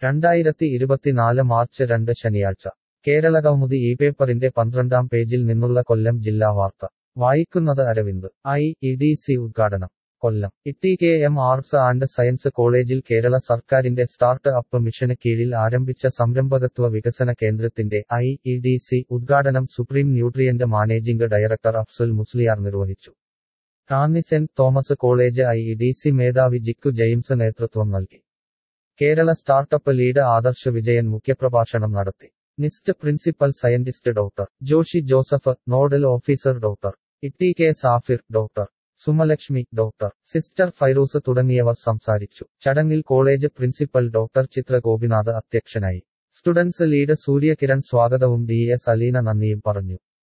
രണ്ടായിരത്തി ഇരുപത്തിനാല് മാർച്ച് രണ്ട് ശനിയാഴ്ച കേരള കൗമുദി ഈ പേപ്പറിന്റെ പന്ത്രണ്ടാം പേജിൽ നിന്നുള്ള കൊല്ലം ജില്ലാ വാർത്ത വായിക്കുന്നത് Aravind I E D C ഉദ്ഘാടനം Kollam T K M arts and science കോളേജിൽ കേരള സർക്കാരിന്റെ സ്റ്റാർട്ട് അപ്പ് മിഷന് കീഴിൽ ആരംഭിച്ച സംരംഭകത്വ വികസന കേന്ദ്രത്തിന്റെ ഐ ഇ ഡി സി ഉദ്ഘാടനം supreme nutrient managing director Afsal Musliyar നിർവഹിച്ചു Ranni saint Thomas college I E D C മേധാവി ജിക്കു ജെയിംസ് നേതൃത്വം നൽകി കേരള സ്റ്റാർട്ടപ്പ് ലീഡ് ആദർശ് വിജയൻ മുഖ്യപ്രഭാഷണം നടത്തി NIST principal scientist doctor Joshi Joseph nodal officer doctor T K Safir doctor Sumalakshmi doctor sister Fairooz തുടങ്ങിയവർ സംസാരിച്ചു ചടങ്ങിൽ college principal doctor Chitra Gopinath അധ്യക്ഷനായി സ്റ്റുഡൻസ് ലീഡ് സൂര്യകിരൺ സ്വാഗതവും ഡി എസ് അലീന നന്ദിയും പറഞ്ഞു